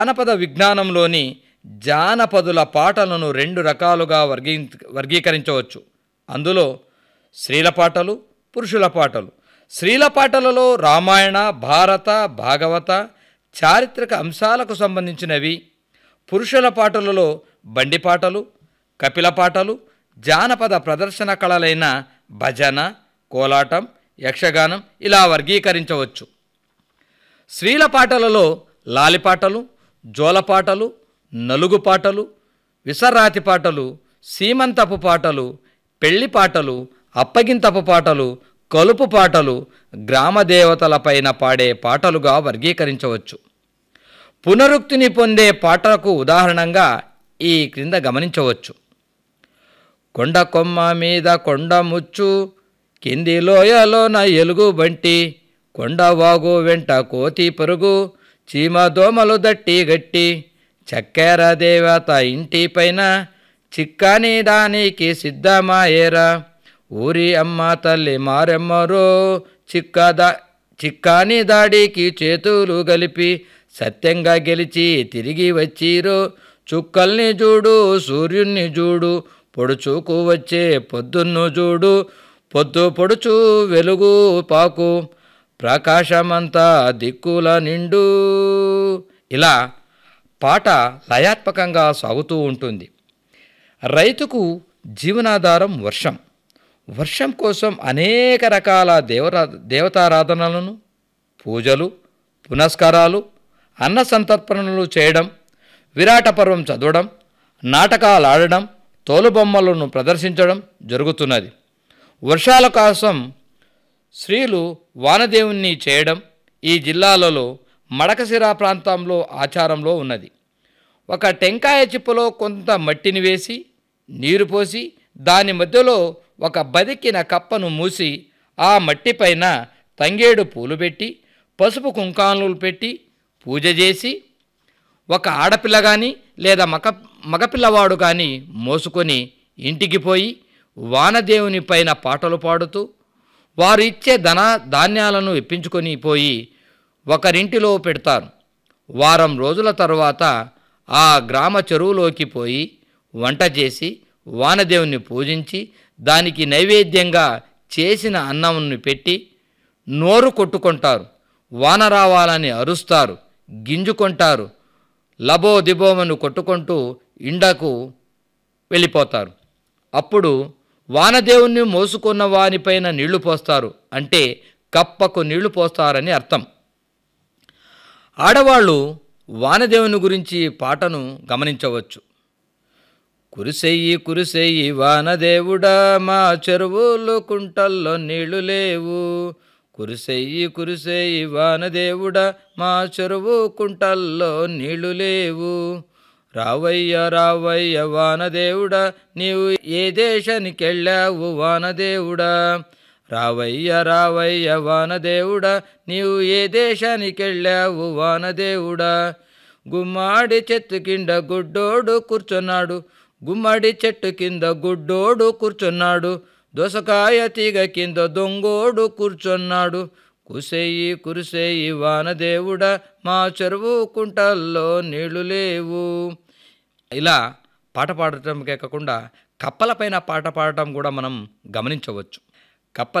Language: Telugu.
జానపద విజ్ఞానంలోని జానపదుల పాటలను రెండు రకాలుగా వర్గీ వర్గీకరించవచ్చు అందులో స్త్రీల పాటలు పురుషుల పాటలు స్త్రీల పాటలలో రామాయణ భారత భాగవత చారిత్రక అంశాలకు సంబంధించినవి పురుషుల పాటలలో బండి పాటలు కపిల పాటలు జానపద ప్రదర్శన కళలైన భజన కోలాటం యక్షగానం ఇలా వర్గీకరించవచ్చు స్త్రీల పాటలలో లాలిపాటలు జోలపాటలు నలుగు పాటలు విసర్రాతి పాటలు సీమంతపు పాటలు పెళ్లి పాటలు అప్పగింతపు పాటలు కలుపు పాటలు గ్రామదేవతలపైన పాడే పాటలుగా వర్గీకరించవచ్చు పునరుక్తిని పొందే పాటలకు ఉదాహరణంగా ఈ క్రింద గమనించవచ్చు కొండ కొమ్మ మీద కొండ ముచ్చు కింది లోయలోన ఎలుగు బంటి కొండ వాగు వెంట కోతి పరుగు చీమ దోమలు దట్టి గట్టి చక్కెర దేవత ఇంటి పైన చిక్కని దానికి సిద్ధమాయేరా ఊరి అమ్మ తల్లి మారెమ్మరో చిక్కదా చిక్కాని దాడికి చేతులు గలిపి సత్యంగా గెలిచి తిరిగి వచ్చిరో చుక్కల్ని చూడు సూర్యుణ్ణి చూడు పొడుచుకు వచ్చే పొద్దున్ను చూడు పొద్దు పొడుచు వెలుగు పాకు ప్రకాశమంతా దిక్కుల నిండు ఇలా పాట లయాత్మకంగా సాగుతూ ఉంటుంది రైతుకు జీవనాధారం వర్షం వర్షం కోసం అనేక రకాల దేవరా దేవతారాధనలను పూజలు పునస్కారాలు అన్న సంతర్పణలు చేయడం విరాట పర్వం చదవడం నాటకాలు ఆడడం తోలుబొమ్మలను ప్రదర్శించడం జరుగుతున్నది వర్షాల కోసం స్త్రీలు వానదేవుణ్ణి చేయడం ఈ జిల్లాలలో మడకసిర ప్రాంతంలో ఆచారంలో ఉన్నది ఒక టెంకాయ చిప్పలో కొంత మట్టిని వేసి నీరు పోసి దాని మధ్యలో ఒక బదికిన కప్పను మూసి ఆ మట్టిపైన తంగేడు పూలు పెట్టి పసుపు కుంకాలు పెట్టి పూజ చేసి ఒక ఆడపిల్ల కానీ లేదా మగ మగపిల్లవాడు కానీ మోసుకొని ఇంటికి పోయి వానదేవుని పైన పాటలు పాడుతూ వారు ఇచ్చే ధన ధాన్యాలను ఇప్పించుకొని పోయి ఒకరింటిలో పెడతారు వారం రోజుల తరువాత ఆ గ్రామ చెరువులోకి పోయి వంట చేసి వానదేవుని పూజించి దానికి నైవేద్యంగా చేసిన అన్నంను పెట్టి నోరు కొట్టుకుంటారు వాన రావాలని అరుస్తారు గింజుకుంటారు లబో దిబోమను కొట్టుకుంటూ ఇండకు వెళ్ళిపోతారు అప్పుడు వానదేవుణ్ణి మోసుకున్న వానిపైన నీళ్లు పోస్తారు అంటే కప్పకు నీళ్లు పోస్తారని అర్థం ఆడవాళ్ళు వానదేవుని గురించి పాటను గమనించవచ్చు కురిసెయ్యి కురిసెయ్యి వానదేవుడా మా చెరువులు కుంటల్లో నీళ్లు లేవు కురిసెయ్యి కురిసెయ్యి వానదేవుడా మా చెరువు కుంటల్లో నీళ్లు లేవు రావయ్య రావయ్య వానదేవుడా నీవు ఏ దేశానికెళ్ళావు వానదేవుడా రావయ్య రావయ్య వానదేవుడా నీవు ఏ దేశానికెళ్ళావు వానదేవుడా గుమ్మాడి చెట్టు కింద గుడ్డోడు కూర్చున్నాడు గుమ్మడి చెట్టు కింద గుడ్డోడు కూర్చున్నాడు దోసకాయ తీగ కింద దొంగోడు కూర్చున్నాడు కుసేయి కురిసేయి వానదేవుడా మా చెరువు కుంటల్లో నీళ్లు లేవు ఇలా పాట పాడటమే కాకుండా కప్పలపైన పాట పాడటం కూడా మనం గమనించవచ్చు కప్ప